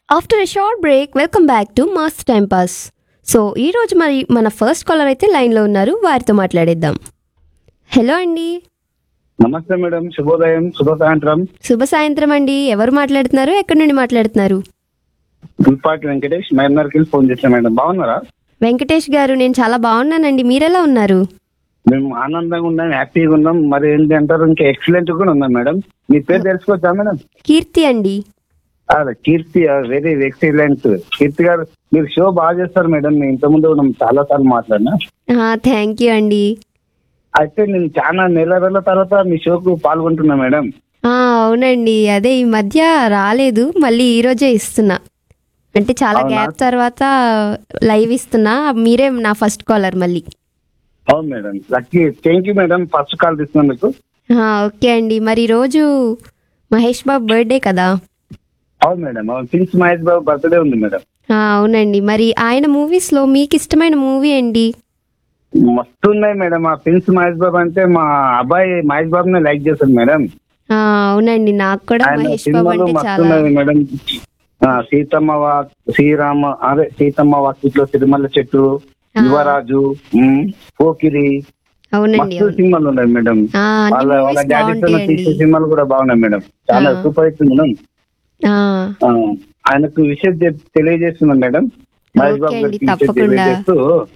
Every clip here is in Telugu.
After a short break welcome back to mass time pass so ఈరోజు మరి మన ఫస్ట్ కాలర్ అయితే లైన్లో ఉన్నారు వారితో మాట్లాడేద్దాం హలో అండి నమస్తే మేడం శుభోదయం శుభ సాయంత్రం శుభ సాయంత్రం అండి ఎవరు మాట్లాడుతున్నారు ఎక్కడి నుండి మాట్లాడుతున్నారు గుల్పాటి వెంకటేష్ మైనర్కి ఫోన్ చేశాను మేడం బాగున్నారా వెంకటేష్ గారు నేను చాలా బాగున్నానండి మీరెలా ఉన్నారు మేము ఆనందంగా ఉన్నాం హ్యాపీగా ఉన్నాం మరి ఏంటి అంటారు ఇంకా ఎక్సలెంట్ కూడా ఉన్నాం మేడం మీ పేరు తెలుసుకోవచ్చా మేడం కీర్తి అండి అదే కీర్తి వెరీ ఎక్సలెంట్ కీర్తి గారు మీరు షో బాగా చేస్తారు మేడం నేను ఇంతకుముందు కూడా చాలా సార్లు మాట్లాడినా థ్యాంక్ యూ అండి అయితే నేను చాలా నెల రోజుల తర్వాత మీ షోకు పాల్గొంటున్నా మేడం ఆ, అవునండి అదే ఈ మధ్య రాలేదు మళ్ళీ ఈ రోజే ఇస్తున్నా అంటే చాలా అవునా? గ్యాప్ తర్వాత లైవ్ ఇస్తున్నా మీరే నా ఫస్ట్ కాలర్ మళ్ళీ అవును madam lucky thank you madam first call తీసుకున్నందుకు ఆ, ఓకే అండి మరి ఈరోజు మహేష్ బాబు బర్త్డే కదా అవును మేడం అవును ప్రిన్స్ మహేష్ బాబు బర్త్డే ఉంది మేడం ఆ, అవునండి మరి ఆయన మూవీస్లో మీకు ఇష్టమైన మూవీ ఏంటి మస్తు ఉన్నాయి మేడం ఆ ప్రిన్స్ మహేష్ బాబు అంటే మా అబ్బాయి మహేష్ బాబుని లైక్ చేశాడు మేడం ఆ, అవునండి నాకు కూడా ఆయన మహేష్ బాబు సినిమాలు అంటే మస్తు చాలా ఉన్నాయి మేడం ఆ, సీతమ్మ వా శ్రీరామ అదే సీతమ్మ వాకిట్లో తిరుమల చెట్టు ఆ. యువరాజు ఉమ్, పోకిరి అవునండి మస్తు అవును సినిమాలు ఉన్నాయి మేడం ఆ, అన్ని వాళ్ళ వాళ్ళ మూవీస్ డాడీతో బాగుంటాయండి తీసే సినిమాలు కూడా బాగున్నాయి మేడం చాలా ఆ. సూపర్ హిట్ మేడం ఆ, ఆ, ఆయనకు విషయం చెప్- తెలియజేస్తున్నాను మేడం మహేష్ ఓకే బాబు అండి, గారికి విషయం తప్పకుండా. తెలియజేస్తూ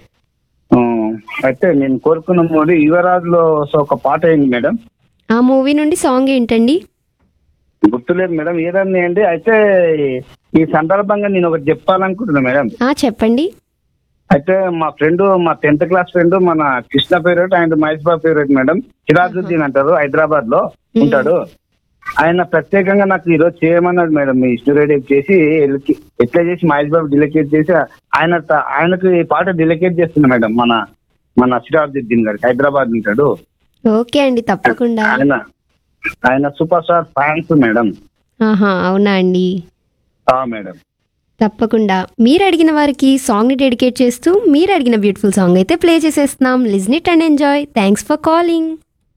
ఆ, అయితే నేను కోరుకున్న మూవీ యువరాజులో సో ఒక పాట అయింది మేడం ఆ మూవీ నుండి సాంగ్ ఏంటండి గుర్తులేదు మేడం ఏదన్నా అండి అయితే ఈ సందర్భంగా నేను ఒకటి చెప్పాలనుకుంటున్నా మేడం ఆ చెప్పండి అయితే మా ఫ్రెండ్ మా టెన్త్ క్లాస్ ఫ్రెండ్ మన Krishna favourite and Mahesh Babu favourite madam Sirajuddin అంటారు హైదరాబాద్ లో ఉంటాడు ఆయన ప్రత్యేకంగా నాకు ఈరోజు చేయమన్నాడు మేడం మీ స్టూడియో చేసి ఎల్కి- ఎట్లా చేసి మహేష్ బాబు డిలికేట్ చేసి ఆయన త- ఆయనకు ఈ పాట డిలికేట్ చేస్తున్నా మేడం మన మన సిరాజుద్దీన్ గారికి హైదరాబాద్ ఉంటాడు ఓకే అండి తప్పకుండా ఆయన ఆయన సూపర్ స్టార్ ఫ్యాన్స్ మేడం ఆహా అవునా అండి ఆ మేడం తప్పకుండా మీరు అడిగిన వారికి సాంగ్ ని డెడికేట్ చేస్తూ మీరు అడిగిన బ్యూటిఫుల్ సాంగ్ అయితే ప్లే చేసేస్తున్నాం listen it and enjoy thanks for calling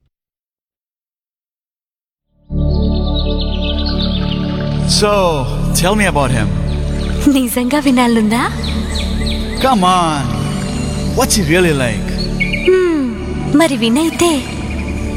So, tell me about him. నిజంగా వినాలందా Come on. What's he really like? మరి వినైతే